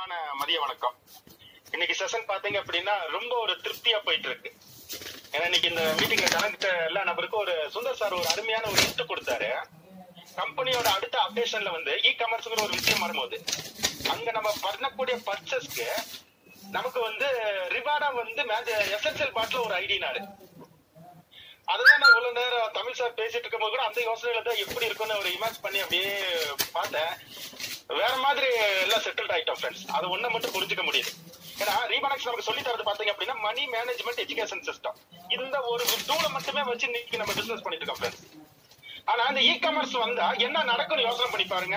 அன்பான மதிய வணக்கம் இன்னைக்கு செஷன் பாத்தீங்க அப்படின்னா ரொம்ப ஒரு திருப்தியா போயிட்டு இருக்கு ஏன்னா இன்னைக்கு இந்த மீட்டிங்ல கலந்துட்ட எல்லா நபருக்கும் ஒரு சுந்தர் சார் ஒரு அருமையான ஒரு லிஸ்ட் கொடுத்தாரு கம்பெனியோட அடுத்த அப்டேஷன்ல வந்து இ காமர்ஸ்ங்கிற ஒரு விஷயம் வரும்போது அங்க நம்ம பண்ணக்கூடிய பர்ச்சேஸ்க்கு நமக்கு வந்து ரிவார்டா வந்து எஸ்என்சியல் பாட்டில் ஒரு ஐடினாரு அதுதான் நான் இவ்வளவு நேரம் தமிழ் சார் பேசிட்டு இருக்கும்போது கூட அந்த யோசனையில தான் எப்படி இருக்கும்னு ஒரு இமேஜ் பண்ணி அப்படியே பார்த்தேன் வேற மாதிரி எல்லாம் செட்டில்ட் ஆயிட்டோம் ஃப்ரெண்ட்ஸ் அது ஒண்ணு மட்டும் புரிஞ்சுக்க முடியுது ஏன்னா ரீபானக்ஸ் நமக்கு சொல்லி தரது பாத்தீங்க அப்படின்னா மணி மேனேஜ்மெண்ட் எஜுகேஷன் சிஸ்டம் இந்த ஒரு டூலை மட்டுமே வச்சு இன்னைக்கு நம்ம பிசினஸ் பண்ணிட்டு இருக்கோம் ஃப்ரெண்ட்ஸ் ஆனா அந்த இ காமர்ஸ் வந்தா என்ன நடக்கும்னு யோசனை பண்ணி பாருங்க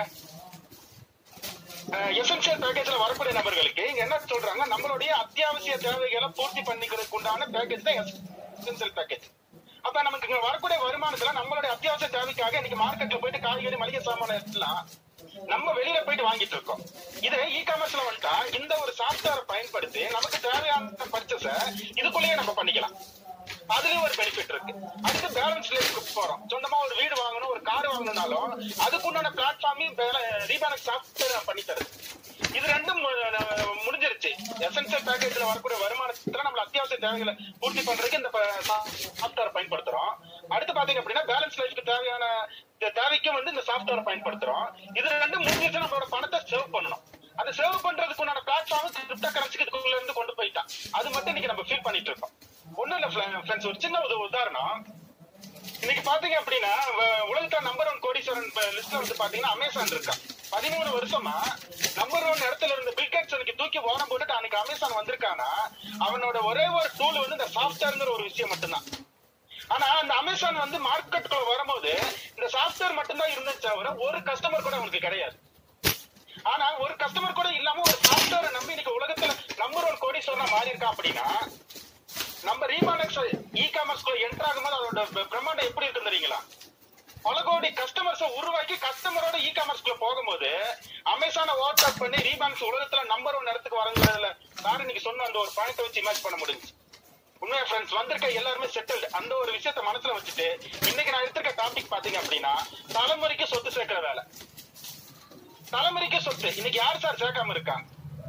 எசென்சியல் பேக்கேஜ்ல வரக்கூடிய நபர்களுக்கு இங்க என்ன சொல்றாங்க நம்மளுடைய அத்தியாவசிய தேவைகளை பூர்த்தி பண்ணிக்கிறதுக்கு உண்டான பேக்கேஜ் தான் எசென்சியல் பேக்கேஜ் அப்ப நமக்கு இங்க வரக்கூடிய வருமானத்துல நம்மளுடைய அத்தியாவசிய தேவைக்காக இன்னைக்கு மார்க்கெட்ல போயிட்டு காய்கறி மளிகை சாமான எடுத்துலாம் நம்ம வெளியில போயிட்டு வாங்கிட்டு இருக்கோம் இதே இ காமர்ஸ்ல வந்துட்டா இந்த ஒரு சாஃப்ட்வேரை பயன்படுத்தி நமக்கு தேவையான பர்ச்சேஸ இதுக்குள்ளேயே நம்ம பண்ணிக்கலாம் அதுலயும் ஒரு பெனிஃபிட் இருக்கு அடுத்து பேலன்ஸ் லைஃப்க்கு போறோம் சொந்தமா ஒரு வீடு வாங்கணும் ஒரு கார் வாங்கணும்னாலும் அதுக்குண்டான பிளாட்ஃபார்மையும் ரீபேலன்ஸ் சாஃப்ட்வேர் பண்ணி தருது இது ரெண்டும் மு- முடிஞ்சிருச்சு எசென்சியல் பேக்கேஜ்ல வரக்கூடிய வருமானத்துல நம்ம அத்தியாவசிய தேவைகளை பூர்த்தி பண்றதுக்கு இந்த சாஃப்ட்வேர் பயன்படுத்துறோம் அடுத்து பாத்தீங்க அப்படின்னா பேலன்ஸ் லைஃப்க்கு தேவையான இந்த தேவைக்கும் வந்து இந்த சாஃப்ட்வேர் பயன்படுத்துறோம் இது ரெண்டும் முடிஞ்சிருச்சு நம்மளோட பணத்தை சேவ் பண்ணணும் அந்த சேவ் பண்றதுக்கு உண்டான பிளாட்ஃபார்ம் கிரிப்டோ கரன்சிக்கு இதுக்குள்ள இருந்து கொண்டு போயிட்டான் அது மட்டும் இன்னைக்கு நம்ம ஃபீல் பண்ணிட்டு இருக்கோம் ஒண்ணும் இல்ல ஃப்ரெண்ட்ஸ் ஒரு சின்ன ஒரு உதாரணம் இன்னைக்கு பாத்தீங்க அப்படின்னா வ- உலகத்துல நம்பர் ஒன் கோடீஸ்வரன் லிஸ்ட்ல வந்து பாத்தீங்கன்னா அமேசான் இருக்கா பதிமூணு வருஷமா நம்பர் ஒன் இடத்துல இருந்த பில்கேட்ஸ் அன்னைக்கு தூக்கி ஓரம் போட்டுட்டு அன்னைக்கு அமேசான் வந்திருக்கானா அவனோட ஒரே ஒரு டூல் வந்து இந்த சாஃப்ட்வேர்ங்கிற ஒரு விஷயம் மட்டும்தான் ஆனா அந்த அமேசான் வந்து மார்க்கெட்டுக்குள்ள வரும்போது இந்த சாஃப்ட்வேர் மட்டும்தான் இருந்துச்சு தவிர ஒரு கஸ்டமர் கூட அவனுக்கு கிடையாது ஆனா ஒரு கஸ்டமர் கூட இல்லாம ஒரு சாஃப்ட்வேரை நம்பி இன்னைக்கு உலகத்துல நம்பர் ஒன் கோடீஸ்வரனா மாறி இருக்கா அப்படின்னா நம்ம ரீமானக்ஸ் இ காமர்ஸ் என்டர் ஆகும்போது அதோட ப- பிரம்மாண்டம் எப்படி இருக்கு தெரியுங்களா பல கோடி கஸ்டமர்ஸ் உருவாக்கி கஸ்டமரோட இ காமர்ஸ்க்குள்ள போகும்போது அமேசானை ஓவர் பண்ணி ரீபான்ஸ் உலகத்துல நம்பர் ஒன் இடத்துக்கு வரங்கிறதுல சார் இன்னைக்கு சொன்ன அந்த ஒரு பாயிண்ட் வச்சு இமேஜ் பண்ண முடிஞ்சு உண்மையா ஃப்ரெண்ட்ஸ் வந்திருக்க எல்லாருமே செட்டில்டு அந்த ஒரு விஷயத்த மனசுல வச்சுட்டு இன்னைக்கு நான் எடுத்திருக்க டாபிக் பாத்தீங்க அப்படின்னா தலைமுறைக்கு சொத்து சேர்க்கிற வேலை தலைமுறைக்கு சொத்து இன்னைக்கு யார் சார் சேர்க்காம இருக்காங்க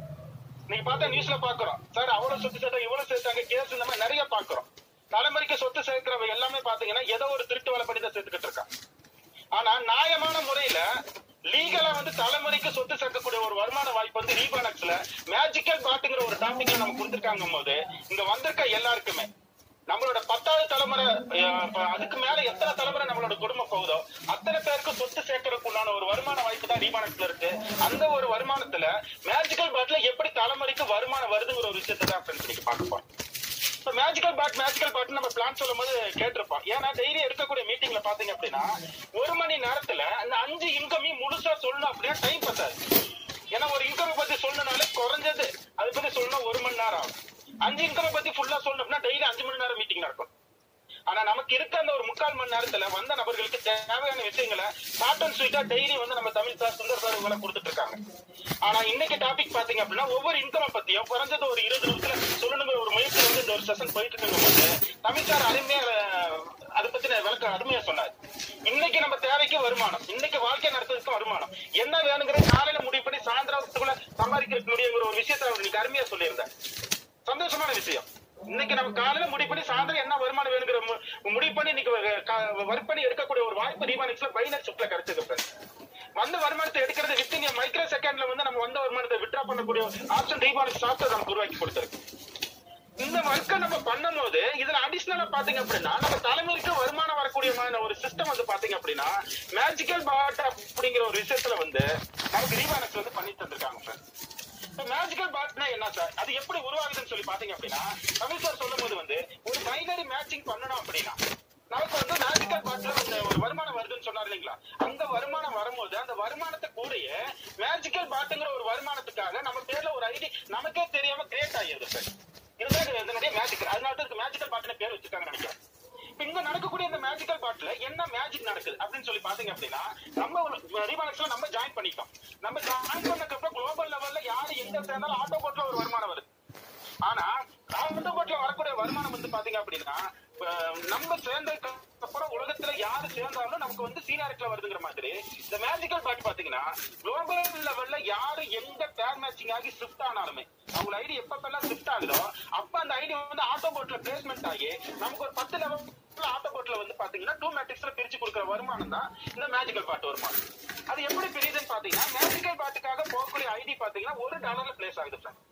நீங்க பார்த்தா நியூஸ்ல பாக்குறோம் சார் அவ்வளவு சொத்து சேர்த்தா இவ்வளவு சேர்த்தாங்க கேஸ் இந்த மாதிரி நிறைய பாக்குறோம் தலைமுறைக்கு சொத்து சேர்க்கிறவ எல்லாமே பாத்தீங்கன்னா ஏதோ ஒரு திருட்டு வேலை பண்ணி தான் சேர்த்துக்கிட்டு இருக்கான் ஆனா நியாயமான முறையில லீகலா வந்து தலைமுறைக்கு சொத்து சேர்க்கக்கூடிய ஒரு வருமான வாய்ப்பு வந்து ரீபானக்ஸ்ல மேஜிக்கல் பாட்டுங்கிற ஒரு டாபிக்ல நம்ம கொடுத்திருக்காங்க போது இங்க வந்திருக்க எல்லாருக்குமே நம்மளோட பத்தாவது தலைமுறை அஹ், இப்ப அதுக்கு மேல எத்தனை தலைமுறை நம்மளோட குடும்பம் போகுதோ அத்தனை பேருக்கு சொத்து சேர்க்கறதுக்கு உண்டான ஒரு வருமான வாய்ப்பு தான் ரீபானக்ஸ்ல இருக்கு அந்த ஒரு வருமானத்துல மேஜிக்கல் பாட்ல எப்படி தலைமுறைக்கு வருமானம் வருதுங்கிற ஒரு விஷயத்தை தான் ஃப்ரெண்ட்ஸ் இன்னைக்கு பார்க்க போறோம் இப்ப மேஜிக்கல் பாட் மேஜிக்கல் பாட் நம்ம பிளான் சொல்லும் போது கேட்டிருப்போம் ஏன்னா டெய்லி எடுக்கக்கூடிய மீட்டிங்ல பாத்தீங்க அப்படின்னா ஒரு மணி நேரத்துல அந்த அஞ்சு இன்கமையும் முழுசா சொல்லணும் அப்படின்னா டைம் பத்தாது ஏன்னா ஒரு இன்கம் பத்தி சொல்லணும்னாலே குறைஞ்சது அதை பத்தி சொல்லணும் ஒரு மணி நேரம் ஆகும் அஞ்சு இன்கம் பத்தி ஃபுல்லா சொல்லணும்னா டெய்லி அஞ்சு மணி நேரம் மீட்டிங் நடக்கும் ஆனா நமக்கு இருக்க அந்த ஒரு முக்கால் மணி நேரத்துல வந்த நபர்களுக்கு தேவையான விஷயங்களை ஷார்ட் அண்ட் ஸ்வீட்டா டெய்லி வந்து நம்ம தமிழ் சார் சுந்தர் சார் இவங்க கொடுத்துட்டு இருக்காங்க ஆனா இன்னைக்கு டாபிக் பாத்தீங்க அப்படின்னா ஒவ்வொரு இன்கம் பத்தியும் குறைஞ்சது ஒரு இருபது நிமிஷத்துல சொல்லணுங்கிற ஒரு முயற்சி வந்து இந்த ஒரு செஷன் போயிட்டு இருக்குங்க போது தமிழ் சார் அருமையா அஹ், அதை பத்தின விளக்கம் அருமையா சொன்னார் இன்னைக்கு நம்ம தேவைக்கு வருமானம் இன்னைக்கு வாழ்க்கை நடத்துறதுக்கு வருமானம் என்ன வேணுங்கிற காலையில முடிவு பண்ணி சாயந்தரத்துக்குள்ள சம்பாதிக்க முடியுங்கிற ஒரு விஷயத்தை அவர் இன்னைக்கு அருமையா சொல்லியிருந்தார் சந்தோஷமான விஷயம் இன்னைக்கு நம்ம காலையில முடிவு பண்ணி சாயந்தரம் என்ன வருமானம் வேணுங்கிற மு- முடிவு பண்ணி இன்னைக்கு ஒர்க் பண்ணி எடுக்கக்கூடிய ஒரு வாய்ப்பு ரீமானிக்ஸ்ல பைனர் ஷிப்ட்ல கிடைச்சது friends. வந்த வருமானத்தை எடுக்கிறது வித்தின் மைக்ரோ செகண்ட்ல வந்து நம்ம வந்த வருமானத்தை விட்ரா பண்ணக்கூடிய ஆப்ஷன் ரீமானிக்ஸ் சாஃப்ட்வேர் நமக்கு உருவாக்கி கொடுத்திருக்கு இந்த ஒர்க்கை நம்ம பண்ணும்போது இதுல அடிஷனலா பாத்தீங்க அப்படின்னா நம்ம தலைமுறைக்கு வருமானம் வரக்கூடிய மாதிரி ஒரு சிஸ்டம் வந்து பாத்தீங்க அப்படின்னா மேஜிக்கல் பாட் அப்படிங்கிற ஒரு விஷயத்துல வந்து நமக்கு ரீமானக்ஸ் வந்து பண்ணி தந்திருக்காங்க friends. இப்ப மேஜிக்கல் பாட்னா என்ன சார் அது எப்படி உருவாகுதுன்னு சொல்லி பாத்தீங்க அப்படின்னா தமிழ் சார் சொல்லும் போது வந்து ஒரு பைனரி மேட்சிங் பண்ணணும் அப்படின்னா நமக்கு வந்து மேஜிக்கல் பாட்ல வந்து ஒரு வருமானம் வருதுன்னு சொன்னார் இல்லைங்களா அந்த வருமானம் வரும்போது அந்த வருமானத்தை கூடயே மேஜிக்கல் பாட்டுங்கிற ஒரு வருமானத்துக்காக நம்ம பேர்ல ஒரு ஐடி நமக்கே தெரியாம கிரியேட் ஆகிடுது சார் இதுதான் இது இதனுடைய மேஜிக் அதனால தான் இதுக்கு மேஜிக்கல் பாட்டுன்னு பேர் வச்சிருக்காங்க நினைக்கிறேன் இப்ப இங்க நடக்கக்கூடிய இந்த மேஜிக்கல் பாட்ல என்ன மேஜிக் நடக்குது அப்படின்னு சொல்லி பாத்தீங்க அப்படின்னா நம்ம ரீபானக்ஸ்ல நம்ம ஜாயின் பண்ணிட்டோம் நம்ம ஜாயின் பண்ணக்கப்புறம் குளோபல் லெவல்ல யாரு எங்க சேர்ந்தாலும் ஆட்டோ போட்ல ஒரு வருமானம் வருது ஆனா ஆட்டோ போட்ல வரக்கூடிய வருமானம் வந்து பாத்தீங்க அப்படின்னா அஹ், நம்ம சேர்ந்ததுக்கு அப்புறம் உலகத்துல யாரு சேர்ந்தாலும் நமக்கு வந்து சீனியாரிட்டில வருதுங்கிற மாதிரி இந்த மேஜிக்கல் பாட் பாத்தீங்கன்னா குளோபல் லெவல்ல யாரு எங்க பேர் மேட்சிங் ஆகி ஷிஃப்ட் ஆனாலுமே அவங்க ஐடி எப்பப்பெல்லாம் ஷிஃப்ட் ஆகுதோ அப்ப அந்த ஐடி வந்து ஆட்டோ போட்ல பிளேஸ்மெண்ட் ஆகி நமக்கு ஒரு பத்து லெவல் ஆட்டோ போட்ல வந்து பாத்தீங்கன்னா டூ மேட்ரிக்ஸ்ல பிரிச்சு கொடுக்குற வருமானம் தான் இந்த மேஜிக்கல் பாட் வருமானம் அது எப்படி பிரியுதுன்னு பாத்தீங்கன்னா மேஜிக்கல் பாட்டுக்காக போகக்கூடிய ஐடி பாத்தீங்கன்னா ஒரு டாலர்ல பிளேஸ் ஆகுது friend.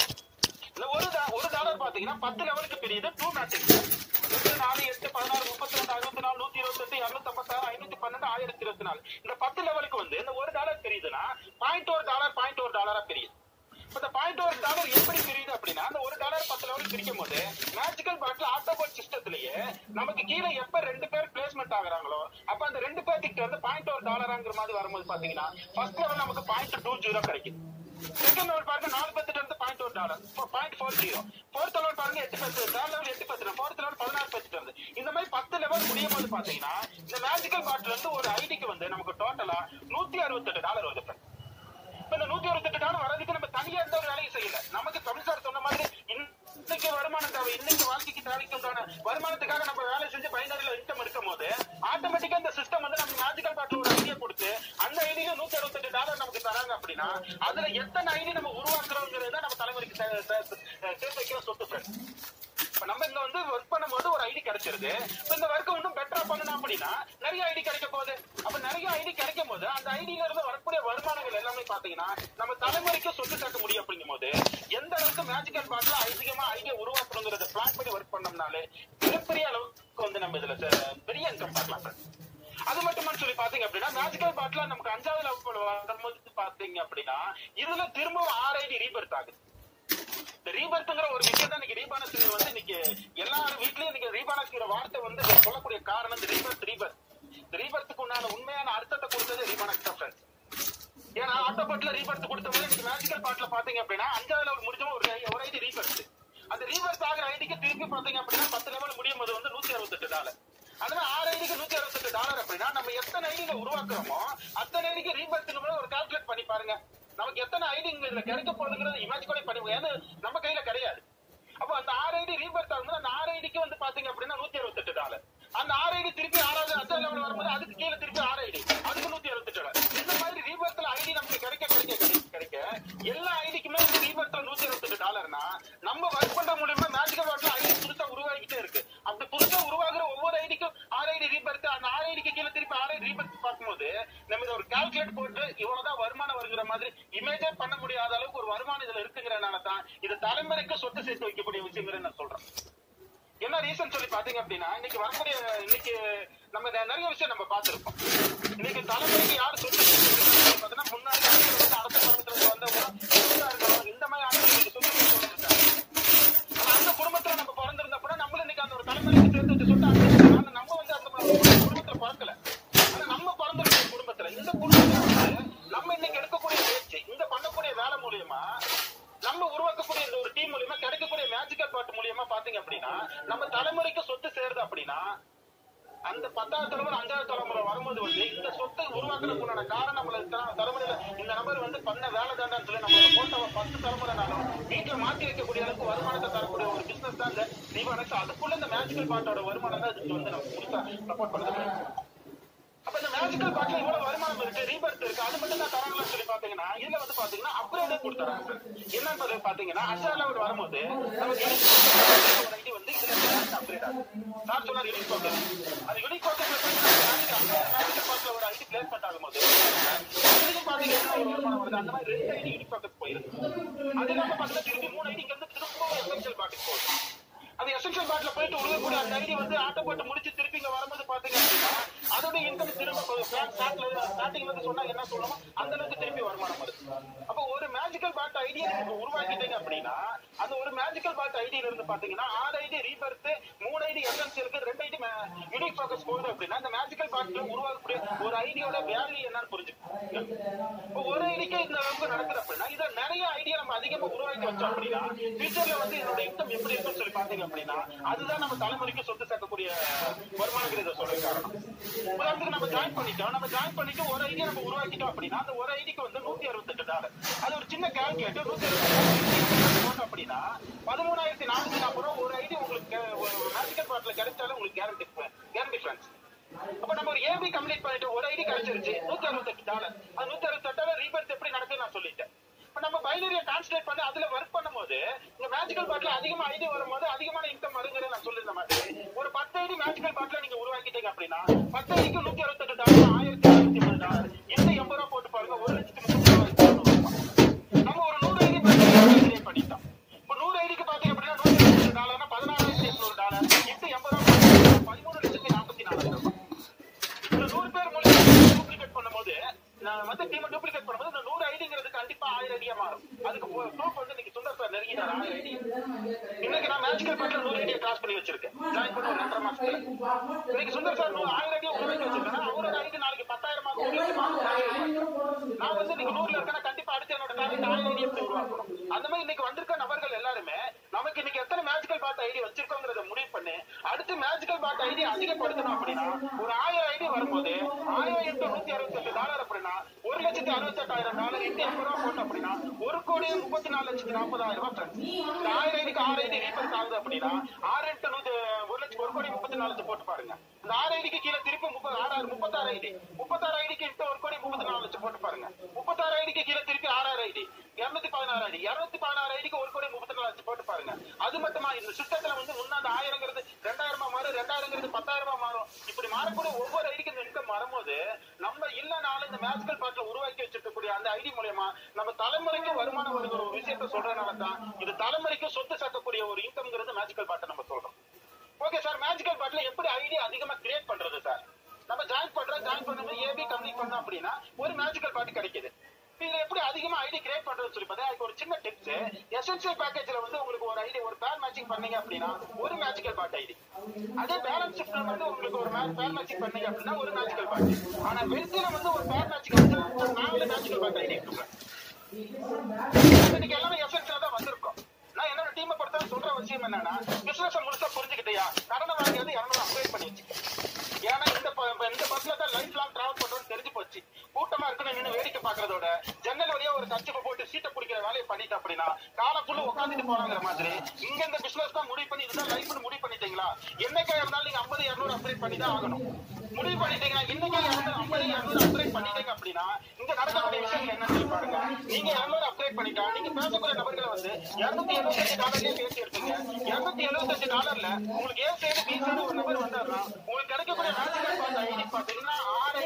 இந்த ஒரு டா- ஒரு டாலர் பாத்தீங்கன்னா பத்து லெவலுக்கு பிரியுது டூ மேட்ரிக்ஸ் எட்டு நாலு எட்டு பதினாறு முப்பத்தி ரெண்டு அறுபத்தி நாலு நூத்தி இருபத்தி எட்டு இருநூத்தி ஐம்பத்தாறு ஐநூத்தி பன்னெண்டு ஆயிரத்தி இருபத்தி நாலு இந்த பத்து லெவலுக்கு வந்து இந்த ஒரு டாலர் பிரியுதுன்னா பாயிண்ட் ஒரு டாலர் பாயிண்ட் ஒரு டாலரா பிரியுது இப்ப இந்த பாயிண்ட் ஒரு டாலர் எப்படி பிரியுது அப்படின்னா அந்த ஒரு டாலர் பத்து லெவலுக்கு பிரிக்கும் போது மேஜிக்கல் பாட்டில் ஆட்டோபோட் சிஸ்டத்திலேயே நமக்கு கீழே எப்ப ரெண்டு பேர் பிளேஸ்மெண்ட் ஆகுறாங்களோ அப்ப அந்த ரெண்டு பேர்கிட்ட வந்து பாயிண்ட் ஒரு டாலராங்கிற மாதிரி வரும்போது பாத்தீங்கன்னா ஃபர்ஸ்ட் லெவல் நமக்கு பாயிண்ட் டூ ஜீரோ கிடைக்கும் செகண்ட் லெவல் பாருங்க நாலு பத்து இருந்து பாயிண்ட் ஒரு dollar point four zero fourth level பாருங்க எட்டு பத்து தேர்ட் லெவல் எட்டு பத்து ஃபோர்த் லெவல் பதினாறு பத்து இருந்து இந்த மாதிரி பத்து லெவல் முடியும் போது பாத்தீங்கன்னா இந்த மேஜிக்கல் பாட்டில் இருந்து ஒரு ஐடிக்கு வந்து நமக்கு டோட்டலா நூத்தி அறுபத்தெட்டு டாலர் வருது friend. இப்ப இந்த நூத்தி அறுபத்தெட்டு டாலர் வர்றதுக்கு நம்ம தனியா எந்த ஒரு வேலையும் செய்யல நமக்கு தமிழ்சார் சொன்ன மாதிரி இன்னைக்கு வருமானம் தேவை இன்னைக்கு வாழ்க்கைக்கு தேவைக்கு உண்டான வருமானத்துக்காக நம்ம வேலை செஞ்சு பைனரியில் இன்கம் இருக்கும் போது ஆட்டோமேட்டிக்கா இந்த சிஸ்டம் வந்து நம்ம மேஜிக்கல் பாட்டில் ஒரு ஐடியா கொடுத்து அந்த ஐடியில நூத்தி அறுபத்தெட்டு டாலர் நமக்கு தராங்க அப்படின்னா அதுல எத்தனை ஐடி நம்ம உருவாக்குறோங்கிறத நம்ம தலைமுறைக்கு சே- சே- சேர்த்து வைக்கிற சொத்து friend. இப்ப நம்ம இங்க வந்து ஒர்க் பண்ணும்போது ஒரு ஐடி கிடைச்சிருது இப்ப இந்த ஒர்க் இன்னும் பெட்டரா பண்ணணும் அப்படின்னா நிறைய ஐடி கிடைக்க போகுது அப்ப நிறைய ஐடி கிடைக்கும் போது அந்த ஐடியில இருந்து வரக்கூடிய வருமானங்கள் எல்லாமே பாத்தீங்கன்னா நம்ம தலைமுறைக்கு சொத்து சேர்க்க முடியும் அப்படிங்கும் போது எந்த அளவுக்கு மேஜிக்கல் பாட்டில் அதிகமா ஐடியா உருவாக்கணுங்கிறத பிளான் பண்ணி ஒர்க் பண்ணோம்னாலே மிகப்பெரிய அளவுக்கு வந்து நம்ம இதுல ச- பெரிய இன்கம் பார்க்கலாம் friend. அது மட்டுமான்னு சொல்லி பாத்தீங்க அப்படின்னா மேஜிக்கல் பாட்டில் நமக்கு அஞ்சாவது லெவல் வரும்போது பாத்தீங்க அப்படின்னா இதுல திரும்பவும் ஆறு ஐடி ரீபர்த் ஆகுது இந்த ரீபர்த்ங்கிற ஒரு விஷயம் தான் இன்னைக்கு ரீபானஸ் வந்து இன்னைக்கு எல்லாரும் வீட்லயும் இன்னைக்கு ரீபானஸ்ங்கிற வார்த்தை வந்து இதை சொல்லக்கூடிய காரணம் இந்த ரீபர்த் ரீபர்த் இந்த ரீபர்த்துக்கு உண்டான உண்மையான அர்த்தத்தை கொடுத்தது ரீபானஸ் தான் friends. ஏன்னா ஆட்டோபட்ல ரீபர்த் கொடுத்த போது இன்னைக்கு மேஜிக்கல் பாட்ல பாத்தீங்க அப்படின்னா அஞ்சாவது லெவல் முடிஞ்சவங்க ஒரு ஐ- ஒரு ஐடி ரீபர்த் அந்த ரீபர்த் ஆகிற ஐடிக்கு திருப்பி பாத்தீங்க அப்படின்னா பத்து லெவல் முடியும் போது வந்து நூத்தி அறுபத்தெட்டு டாலர் அதனால ஆறு ஐடிக்கு நூத்தி அறுபத்தெட்டு டாலர் அப்படின்னா நம்ம எத்தனை ஐடியில உருவாக்குறோமோ அத்தனை ஐடிக்கு ரீபர்த் ஒரு கால்குலேட் பண்ணி பாருங்க நமக்கு எத்தனை ஐடி இங்க இதுல கிடைக்க போகுதுங்கிறது இமேஜ் கூட பண்ணி ஏன்னா நம்ம கையில கிடையாது அப்போ அந்த ஆறு ஐடி ரீபர்த் ஆகும்போது அந்த ஆறு ஐடிக்கு வந்து பாத்தீங்க அப்படின்னா நூத்தி அறுபத்தெட்டு டாலர் அந்த ஆறு ஐடி திருப்பி ஆறாவது அஞ்சாவது லெவல் வரும்போது அதுக்கு கீழே திருப்பி ஆறு ஐடி அதுக்கு நூத்தி அறுபத்தெட்டு டாலர் இந்த மாதிரி ரீபர்த்ல ஐடி நமக்கு கிடைக்க கிடைக்க கிடைக்க கிடைக்க எல்லா ஐடிக்குமே இந்த ரீபர்த்ல நூத்தி அறுபத்தெட்டு டாலர்னா நம்ம ஒர்க் பண்ற மூலியமா மேஜிக்கல் வாட்ல ஐடி புதுசா உருவாகிட்டே இருக்கு அப்படி புதுசா உருவாகுற ஒவ்வொரு ஐடிக்கும் ஆறு ஐடி ரீபர்த் அந்த ஆறு ஐடிக்கு கீழே திருப்பி ஆறு ஐடி ரீபர்த் பார்க்கும்போது நம்ம இதை ஒரு கால்குலேட் போட்டு இவ்வளவுதான் வருமானம் வருகிற மாதிரி இமேஜே பண்ண முடியாத அளவுக்கு ஒரு வருமானம் இதுல இருக்குங்கிறனால தான் இது தலைமுறைக்கு சொத்து சேர்த்து வைக்கக்கூடிய விஷயங்கிறத நான் சொல்றேன் என்ன ரீசன் சொல்லி பாத்தீங்க அப்படின்னா இன்னைக்கு வரக்கூடிய இன்னைக்கு நம்ம நெ- நிறைய விஷயம் நம்ம பார்த்திருப்போம் இன்னைக்கு தலைமுறைக்கு யார் சொத்து சேர்த்து வைக்கிறாங்கன்னு பாத்தீங்கன்னா முன்னாடி வந்து அடுத்த குடும்பத்துல வந்தவங்க சொத்தா இருக்கவங்க, இந்த மாதிரி ஆட்கள் சொத்து சேர்த்து வச்சிருக்காங்க ஆனா அந்த குடும்பத்துல நம்ம பிறந்திருந்தப்ப நம்மளும் இன்னைக்கு அந்த ஒரு தலைமுறைக்கு சேர்த்து வச்சு சொத்து அனுபவிச்சிருக்கோம். ஆனா நம்ம வந்து அந்த குடும்பத்துல பிறக்கல ஆனா நம்ம பிறந்திருக்கிற குடும்பத்துல இந்த குடும்பத்துல வந்து நம்ம இன்னைக்கு எடுக்கக்கூடிய முயற்சி இந்த பண்ணக்கூடிய வேலை மூலியமா நம்ம உருவாக்கக்கூடிய இந்த ஒரு டீம் மூலியமா கிடைக்கக்கூடிய மேஜிக்கல் பாட்டு மூலியமா பாத்தீங்க அப்படின்னா நம்ம தலைமுறைக்கு சொத்து சேருது அப்படின்னா அந்த பத்தாவது தலைமுறை அஞ்சாவது தலைமுறை வரும்போது வந்து இந்த சொத்தை உருவாக்குறதுக்குண்டான காரணம் நம்மள த- தலைமுறையில இந்த நபர் வந்து பண்ண வேலை தாண்டான்னு சொல்லி நம்மளோட போட்டோ பத்து தலைமுறைனாலும் வீட்டுல மாத்தி வைக்கக்கூடிய அளவுக்கு வருமானத்தை தரக்கூடிய ஒரு பிசினஸ் தான் இந்த தீபாவளி அதுக்குள்ள இந்த மேஜிக்கல் பாட்டோட வருமானம் தான் இதுக்கு வந்து நம்ம முழுசா சப்போர்ட் பண்ணுறது அப்ப இந்த மேஜிக்கல் பாட்டில் இவ்வளவு வருமானம் இருக்கு ரீபர்த் இருக்கு அது மட்டும் தான் தராங்களான்னு சொல்லி பாத்தீங்கன்னா இதுல வந்து பாத்தீங்கன்னா அப்கிரேட் கொடுத்துறாங்க என்னன்னு பாத்தீங்கன்னா அஞ்சாவது level வரும்போது நமக்கு ஒரு ID வந்து இதுல அப்கிரேட் ஆகும் சார் சொன்னார் யூனிக் டோக்கன் அது யூனிக் டோக்கன் மேஜிக்கல் பாட்டில் ஒரு ஐடி பிளேஸ்மெண்ட் ஆகும்போது இதுக்கு பாத்தீங்கன்னா ஒரு வருமானம் வருது அந்த மாதிரி ரெண்டு ஐடி யூனிக் டோக்கன் போயிருக்கு அது இல்லாம பாத்தீங்கன்னா திருப்பி மூணு ஐடி இங்க இருந்து திரும்ப எசென்சியல் பாட்டுக்கு போகுது அது எசென்சியல் பாட்டில் போயிட்டு உருவக்கூடிய அந்த ஐடி வந்து ஆட்டோ போட்டு முடிச்சு திருப்பி இங்க வரும்போது பாத்தீங்க அப்படின்னா அதோட இன்கம் திரும்ப ஸ்டார்டிங்ல இருந்து சொன்னா என்ன சொல்லணும் அந்த அளவுக்கு திருப்பி வருமானம் வருது அப்போ ஒரு மேஜிக்கல் பாட் ஐடியா நீங்க உருவாக்கிட்டீங்க அப்படின்னா அந்த ஒரு மேஜிக்கல் பாட் ஐடியில இருந்து பாத்தீங்கன்னா ஆறு ஐடி ரீபர்த் மூணு ஐடி எசென்சியலுக்கு ரெண்டு ஐடி யூனிக் ஃபோக்கஸ் போகுது அப்படின்னா அந்த மேஜிக்கல் பாட்ல உருவாக்கக்கூடிய ஒரு ஐடியோட வேல்யூ என்னன்னு புரிஞ்சுக்கோங்க இப்போ ஒரு ஐடிக்கு இந்த அளவுக்கு நடக்குது அப்படின்னா இதை நிறைய ஐடியா நம்ம அதிகமா உருவாக்கி வச்சோம் அப்படின்னா ஃபியூச்சர்ல வந்து இதோட இன்கம் எப்படி இருக்குன்னு சொல்லி பாத்தீங்க அப்படின்னா அதுதான் நம்ம தலைமுறைக்கு சொத்து சேர்க்கக்கூடிய வருமானங்கிறத சொல்ற காரணம் உதாரணத்துக்கு நம்ம ஜாயின் பண்ணிட்டோம் நம்ம ஜாயின் பண்ணிட்டு ஒரு ஐடியா நம்ம உருவாக்கிட்டோம் அப்படின்னா அந்த ஒரு ஐடிக்கு வந்து நூத்தி அறுபத்தெட்டு டாலர் அது ஒரு சின்ன கால்குலேட்டர் நூத்தி அறுபத்தெட்டு பண்ணணும் அப்படின்னா பதிமூணாயிரத்தி நானூத்தி நாற்பது ரூபா ஒரு ஐடி உங்களுக்கு கே- ஒரு மேஜிக்கல் பாட்டில கிடைச்சாலும் உங்களுக்கு கேரண்டி கேரண்டி ஃப்ரெண்ட்ஸ் அப்ப நம்ம ஒரு ஏபி கம்ப்ளீட் பண்ணிட்டு ஒரு ஐடி கிடைச்சிருச்சு நூத்தி அறுபத்தெட்டு டாலர் அது நூத்தி அறுபத்தெட்டு டாலர் ரீபர்த் எப்படி நடக்குதுன்னு நான் சொல்லிட்டேன் இப்ப நம்ம பைனரியை கான்சன்ட்ரேட் பண்ணி அதுல ஒர்க் பண்ணும்போது இந்த மேஜிக்கல் பாட்டில் அதிகமா ஐடி வரும்போது அதிகமான இன்கம் வருங்கிறத நான் சொல்லியிருந்த மாதிரி ஒரு பத்து ஐடி மேஜிக்கல் பாட்டில் நீங்க உருவாக்கிட்டீங்க அப்படின்னா பத்து ஐடிக்கு நூத்தி அறுபத்தெட்டு டாலர் ஆயிரத்தி அறுபத்தி மூணு டாலர் இந்த எண்பது ரூபா போட்டு பாருங்க ஒரு லட்சத்தி முப்பத்தி ரூபாய் நம்ம ஒரு நூறு ஐடி கிரியேட் பண்ணிட்டோம் இப்ப நூறு ஐடிக்கு பாத்தீங்க அப்படின்னா நூத்தி அறுபத்தெட்டு டாலர்னா பதினாறாயிரத்தி எட்நூறு டாலர் இன்ட்டு எண்பது ரூபா போட்டு பதிமூணு லட்சத்தி நாற்பத்தி நாலாயிரம் ரூபாய் இந்த நூறு பேர் மூலியமா டூப்ளிகேட் பண்ணும்போது நான் வந்து டீம் டூப்ளிகேட் பண்ணும்போது இந்த நூறு ஐடிங்கிறது கண்டிப்பா ஆயிரம் ஐடியா மாறும் அதுக்கு ப்ரூஃப் வந்து இன்னைக்கு சுந்தர் சார் நெருங்கினார் ஆயிரம் ஐடி இன்னைக்கு நான் மேஜிக்கல் பாட்டில் நூறு ஐடியா கிராஸ் பண்ணி வச்சிருக்கேன் ஜாயின் பண்ண ஒரு ரெண்டரை மாசத்துல இன்னைக்கு சுந்தர் சார் நூறு ஆயிரம் ஐடியா உருவாக்கி வச்சிருக்கேன் அவரோட ஐடி நாளைக்கு பத்தாயிரம் ஆகும் ஒரு லட்சம் ஆகும் ஆயிரம் ரூபாய். நான் வந்து இன்னைக்கு நூறுல இருக்கேன்னா கண்டிப்பா அடுத்து என்னோட டார்கெட் ஆயிரம் ஐடி எப்படி உருவாக்கணும் அந்த மாதிரி இன்னைக்கு வந்திருக்க நபர்கள் எல்லாருமே நமக்கு இன்னைக்கு எத்தனை மேஜிக்கல் பாட் ஐடி வச்சிருக்கோங்கிறத முடிவு பண்ணி அடுத்து மேஜிக்கல் பாட் ஐடி அதிகப்படுத்தணும் அப்படின்னா ஒரு ஆயிரம் ஐடி வரும்போது ஆயிரம் இன்ட்டு நூத்தி அறுபத்தெட்டு டாலர் அப்படின்னா ஒரு லட்சத்தி அறுபத்தெட்டாயிரம் டாலர் இன்ட்டு எண்பது ரூபா போட்டோம் அப்படின்னா ஒரு கோடி முப்பத்தி நாலு லட்சத்தி நாற்பதாயிரம் ரூபாய் friends. இந்த ஆயிரம் ஐடிக்கு ஆறு ஐடி ரீபர்ஸ் ஆகுது அப்படின்னா ஆறு இன்ட்டு நூத்தி ஒரு லட்சம் ஒரு கோடி முப்பத்தி நாலு லட்சம் போட்டு பாருங்க இந்த ஆறு ஐடிக்கு கீழே திருப்பி முப்பது ஆறாயிரம் முப்பத்தாறு ஐடி முப்பத்தாறு ஐடிக்கு இன்ட்டு ஒரு கோடி முப்பத்தி நாலு லட்சம் போட்டு பாருங்க முப்பத்தாறு ஐடிக்கு கீழே திருப்பி ஆறாயிரம் ஐடி இருநூத்தி பதினாறு ஐடி இருநூத்தி பதினாறு ஐடிக்கு ஒரு கோடி முப்பத்தி நாலு லட்சம் போட்டு பாருங்க அது மட்டுமா இந்த சிஸ்டத்துல வந்து முன்ன அந்த ஆயிரங்கிறது ரெண்டாயிரமா மாறும் ரெண்டாயிரங்கிறது பத்தாயிரமா மாறும் இப்படி மாறக்கூடிய ஒவ்வொரு ஐடிக்கு இந்த இன்கம் வரும்போது நம்ம இல்லனாலும் இந்த மேஜிக்கல் பாட்டில் உருவாக்கி வச்சிருக்கக்கூடிய அந்த ஐடி மூலியமா நம்ம தலைமுறைக்கு வருமானம் வருகிற ஒரு விஷயத்த சொல்றதுனால தான் இது தலைமுறைக்கு சொத்து சேர்க்கக்கூடிய ஒரு இன்கம்ங்கிறது மேஜிக்கல் பாட்டை நம்ம சொல்றோம் ஓகே சார் மேஜிக்கல் பாட்டில் எப்படி ஐடி அதிகமா கிரியேட் பண்றது சார் நம்ம ஜாயின் பண்றோம் ஜாயின் பண்ணும்போது ஏபி கம்ப்ளீட் பண்ணோம் அப்படின்னா ஒரு மேஜிக்கல் பாட்டு கிடைக்குது இதுல எப்படி அதிகமா ஐடி கிரியேட் பண்றதுன்னு சொல்லி பார்த்தா அதுக்கு ஒரு சின்ன டிப்ஸ் எசென்சியல் பேக்கேஜ்ல வந்து உங்களுக்கு ஒரு ஐடி ஒரு பேர் மேட்சிங் பண்ணீங்க அப்படின்னா ஒரு மேஜிக்கல் பாட் ஐடி அதே பேலன்ஸ் ஷிஃப்ட்ல வந்து உங்களுக்கு ஒரு பேர் மேட்சிங் பண்ணீங்க அப்படின்னா ஒரு மேஜிக்கல் பாட் ஆனா வெல்த்தில வந்து ஒரு பேர் மேட்சிங் வந்து ஒரு நாலு மேஜிக்கல் பாட் ஐடி இருக்குங்க இன்னைக்கு எல்லாமே எசென்சியலா தான் வந்திருக்கோம் நான் என்னோட டீமை பொறுத்த சொல்ற விஷயம் என்னன்னா பிசினஸ் முழுசா புரிஞ்சுக்கிட்டியா கடனை வாங்கியது இரநூறு அப்கிரேட் பண்ணி வச்சுக்க ஏன்னா இந்த ப- இப்ப இந்த பஸ்ல தான் லைஃப் லாங் டிராவல் பண்றோம்னு தெரிஞ்சு போச்சு கூட்டமா இருக்குன்னு நின்னு வேடிக்கை பாக்குறதோட ஜன்னல் வழியா ஒரு கச்சிப்பை போட்டு சீட்டை பிடிக்கிற வேலையை பண்ணிட்டு அப்படின்னா காலை ஃபுல்லு உட்காந்துட்டு போறாங்கிற மாதிரி இங்க இந்த பிசினஸ் தான் முடிவு பண்ணி இதுதான் லைஃப்னு முடிவு பண்ணிட்டீங்களா என்னைக்கா இருந்தாலும் நீங்க ஐம்பது இரநூறு அப்கிரேட் பண்ணி தான் ஆகணும் முடிவு பண்ணிட்டீங்கன்னா இன்னைக்கு இரநூறு ஐம்பது இரநூறு அப்கிரேட் பண்ணிட்டீங்க அப்படின்னா இங்க நடக்கக்கூடிய விஷயங்கள் என்னன்னு சொல்லி பாருங்க நீங்க இரநூறு அப்கிரேட் பண்ணிட்டா நீங்க பேசக்கூடிய நபர்களை வந்து இருநூத்தி எழுபத்தஞ்சு டாலர்லயே பேசி எடுத்தீங்க இருநூத்தி எழுபத்தஞ்சு டாலர்ல உங்களுக்கு ஏ சைடு பி சைடு ஒரு நபர் வந்தாருன்னா உங்களுக்கு கிடைக்கக்கூடிய மேஜிக்கல் பார்த்த ஐடி பாத்தீங்கன்னா ஆறு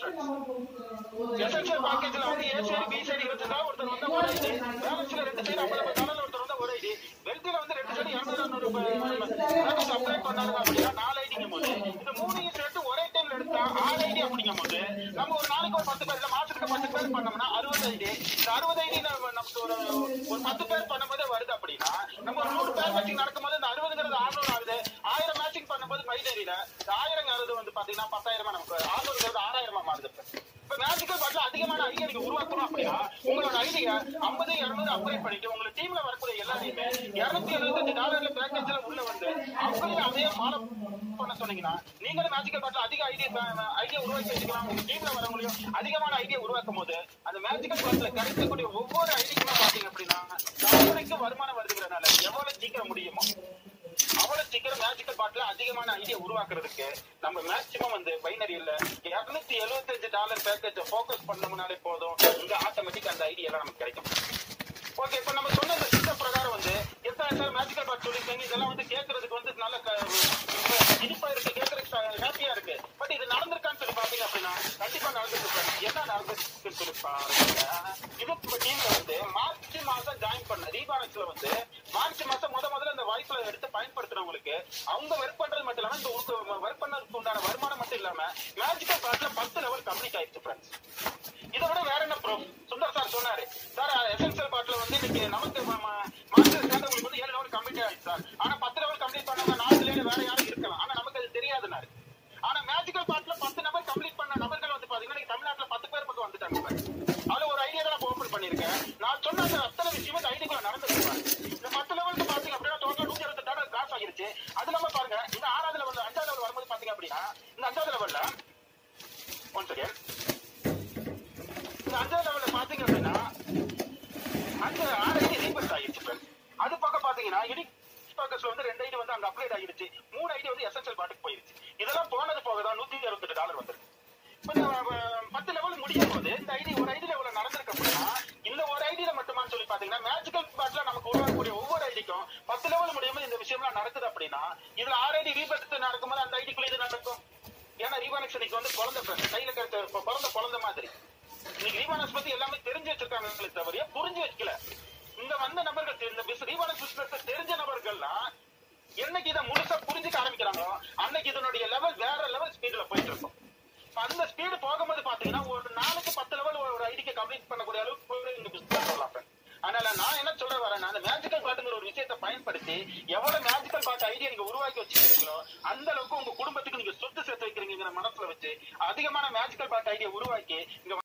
எசென்சியல் பேக்கேஜ்ல வந்து ஏ சைடு பி சைடு இருந்துச்சா ஒருத்தர் வந்தா ஒரு ஐடி பேலன்ஸ்ல ரெண்டு சைடு ஐம்பது டாலர்ல ஒருத்தர் வந்தா ஒரு ஐடி வெல்த்தில வந்து ரெண்டு சைடு இருநூறு இருநூறு அப்கிரேட் பண்ணாங்க அப்படின்னா நாலு ஐடிங்கும் போது இந்த மூணையும் சேர்த்து ஒரே டைம்ல எடுத்தா ஆறு ஐடி அப்படிங்கும் போது நம்ம ஒரு நாளைக்கு ஒரு பத்து பேர் இல்ல மாசத்துக்கு பத்து பேர் பண்ணோம்னா அறுபது ஐடி இந்த அறுபது ஐடி நமக்கு ஒரு ஒரு பத்து பேர் பண்ணும்போதே வருது அப்படின்னா நம்ம ஒரு நூறு பேர் மேட்சிங் நடக்கும்போது இந்த அறுபதுங்கிறது ஆறுநூறு ஆகுது ஆயிரம் மேட்சிங் பண்ணும்போது பைனரியில இந்த ஆயிரங்கிறது வந்து பாத்தீங்கன்னா பத்தாயிரமா நமக்கு ஆறுநூறுங்கிறது ஆறாயிரமா மாறுது இப்ப மேஜிக்கல் பாட்டில் அதிகமான ஐடியா நீங்க உருவாக்கணும் அப்படின்னா உங்களோட ஐடியா ஐம்பது இருநூறு அப்கிரேட் பண்ணிட்டு உங்க டீம்ல வரக்கூடிய எல்லாரையுமே இருநூத்தி எழுபத்தஞ்சு டாலர்ல பேக்கேஜ்ல உள்ள வந்து அவங்களையும் அதே ஃபாலோ பண்ண சொன்னீங்கன்னா நீங்களும் மேஜிக்கல் பாட்டில் அதிக ஐடியா ஐடியா உருவாக்கி வச்சுக்கலாம் உங்க டீம்ல வரவங்களையும் அதிகமான ஐடியா உருவாக்கும் போது அந்த மேஜிக்கல் பாட்டில் கிடைக்கக்கூடிய ஒவ்வொரு ஐடிக்குமே பாத்தீங்க அப்படின்னா தலைமுறைக்கு வருமானம் வருதுங்கிறனால எவ்வளவு சீக்கிரம் முடியுமோ அவ்வளவு சீக்கிரம் மேஜிக்கல் பாட்டில் அதிகமான ஐடியா உருவாக்குறதுக்கு நம்ம மேக்சிமம் வந்து பைனரியில இருநூத்தி எழுபத்தஞ்சு டாலர் பேக்கேஜ் ஃபோக்கஸ் பண்ணோம்னாலே போதும் இங்க ஆட்டோமேட்டிக் அந்த ஐடியா எல்லாம் நமக்கு கிடைக்கும் ஓகே இப்ப நம்ம சொன்ன இந்த சிஸ்டம் பிரகாரம் வந்து எத்தனை சார் மேஜிக்கல் பாட் சொல்லிருக்கீங்க இதெல்லாம் வந்து கேட்கறதுக்கு வந்து நல்ல க- இப்ப இனிப்பா இருக்கு கேட்கறதுக்கு ஹாப்பியா இருக்கு பட் இது நடந்திருக்கான்னு சொல்லி பாத்தீங்க அப்படின்னா கண்டிப்பா நடந்திருக்கு sir. என்ன நடந்திருக்குன்னு சொல்லி பாருங்க இது இப்ப டீம்ல வந்து மார்ச் மாசம் ஜாயின் பண்ண ரீபானக்ஸ்ல வந்து மார்ச் மாசம் முத முதல்ல இந்த வாய்ப்புல எடுத்து பயன்படுத்துறவங்களுக்கு அவங்க ஒர்க் பண்றது மட்டும் இல்லாம இந்த ஒர்க் பண்ணதுக்கு உண்டான வருமானம் மட்டும் இல்லாம மேஜிக்கல் பாட்ல பத்து லெவல் கம்ப்ளீட் ஆயிடுச்சு ஃப்ரெண்ட்ஸ் இதை விட வேற என்ன ப்ரூஃப் சுந்தர் சார் சொன்னாரு சார் எசென்சியல் பாட்ல வந்து இன்னைக்கு நமக்கு மாஸ்டர் சேர்ந்தவங்களுக்கு வந்து ஏழு லெவல் கம்ப்ளீட் ஆயிடுச்சு சார் ஆனா பத்து லெவல் கம்ப்ளீட் பண்ணவங்க நாலு லேடு வேற யாரும் இருக்கலாம் ஆனா நமக்கு அது தெரியாதுனாரு ஆனா மேஜிக்கல் பாட்ல பத்து நபர் கம்ப்ளீட் பண்ண நபர்கள் வந்து பாத்தீங்கன்னா இன்னைக்கு தமிழ்நாட்டுல பத்து பேர் பக்கம் வந்துட்டாங்க பாரு. அதுல ஒரு ஐடியா தான் ஓபன் பண்ணிருக்கேன் நான் சொன்ன அந்த அத்தனை விஷயமே இந்த ஐடிக்குள்ள நடந்திருப்பாரு இந்த பத்து லெவலுக்கு பாத்தீங்க அப்படின்னா டோட்டல் நூத்தி அறுபத்தி டாலர் கிராஸ் ஆகிருச்சு அது நம்ம பாருங்க இந்த ஆறாவது லெவல் அஞ்சாவது லெவல் வரும்போது பாத்தீங்க அப்படின்னா இந்த அஞ்சாவது லெவல்ல ஒன் செகண்ட் இந்த அஞ்சாவது லெவல்ல பாத்தீங்க அப்படின்னா அந்த ஆறு ஐடி ரீபர்ஸ் ஆகிருச்சு friends. இடி ஃபோக்கஸ்ல வந்து ரெண்டு ஐடி வந்து அங்க அப்கிரேட் ஆகிடுச்சு மூணு ஐடி வந்து எஸ்எஸ்எல் பாட்டுக்கு போயிருச்சு இதெல்லாம் போனது போக தான் நூத்தி அறுபத்தெட்டு டாலர் வந்துருக்கு இப்ப இந்த அஹ், பத்து லெவல் முடியும் போது இந்த ஐடி ஒரு ஐடியில இவ்வளவு நடந்திருக்கு அப்படின்னா இந்த ஒரு ஐடியில மட்டுமான்னு சொல்லி பாத்தீங்கன்னா மேஜிக்கல் பாட்ல நமக்கு உருவாக்கக்கூடிய ஒவ்வொரு ஐடிக்கும் பத்து லெவல் முடியும் போது இந்த விஷயம்லாம் நடக்குது அப்படின்னா இதுல ஆறு ஐடி ரீபர்த் நடக்கும்போது அந்த ஐடிக்குள்ள இது நடக்கும் ஏன்னா ரீவானக்ஸ் இன்னைக்கு வந்து குழந்தை friend, கையில கிடைச்ச இப்ப பிறந்த குழந்தை மாதிரி இன்னைக்கு ரீவானக்ஸ் பத்தி எல்லாமே தெரிஞ்சு வச்சிருக்காங்களே தவிர புரிஞ்சு வைக்கல இங்க வந்த நபர்கள் இந்த ரீவானக்ஸ் பிசினஸ் தெரிஞ்ச நபர்கள்லாம் என்னைக்கு இதை முழுசா புரிஞ்சுக்க ஆரம்பிக்கிறாங்களோ அன்னைக்கு இதனுடைய லெவல் வேற லெவல் ஸ்பீட்ல போயிட்டு இருக்கும் இப்ப அந்த ஸ்பீடு போகும்போது பாத்தீங்கன்னா ஒரு நாளைக்கு பத்து லெவல் ஒரு ஐடிக்கு கம்ப்ளீட் பண்ணக்கூடிய அளவுக்கு போய் இந்த பிசினஸ் சொல்லலாம் friend. அதனால நான் என்ன சொல்ல வரேன் அந்த மேஜிக்கல் பாட்டுங்கிற ஒரு விஷயத்தை பயன்படுத்தி எவ்வளவு மேஜிக்கல் பாட்டு ஐடியா நீங்க உருவாக்கி வச்சிருக்கீங்களோ அந்த அளவுக்கு உங்க குடும்பத்துக்கு நீங்க சொத்து சேர்த்து வைக்கிறீங்கிற மனசுல வச்சு அதிகமான மேஜிக்கல் பாட்டு ஐடியா உருவாக்கி இங்க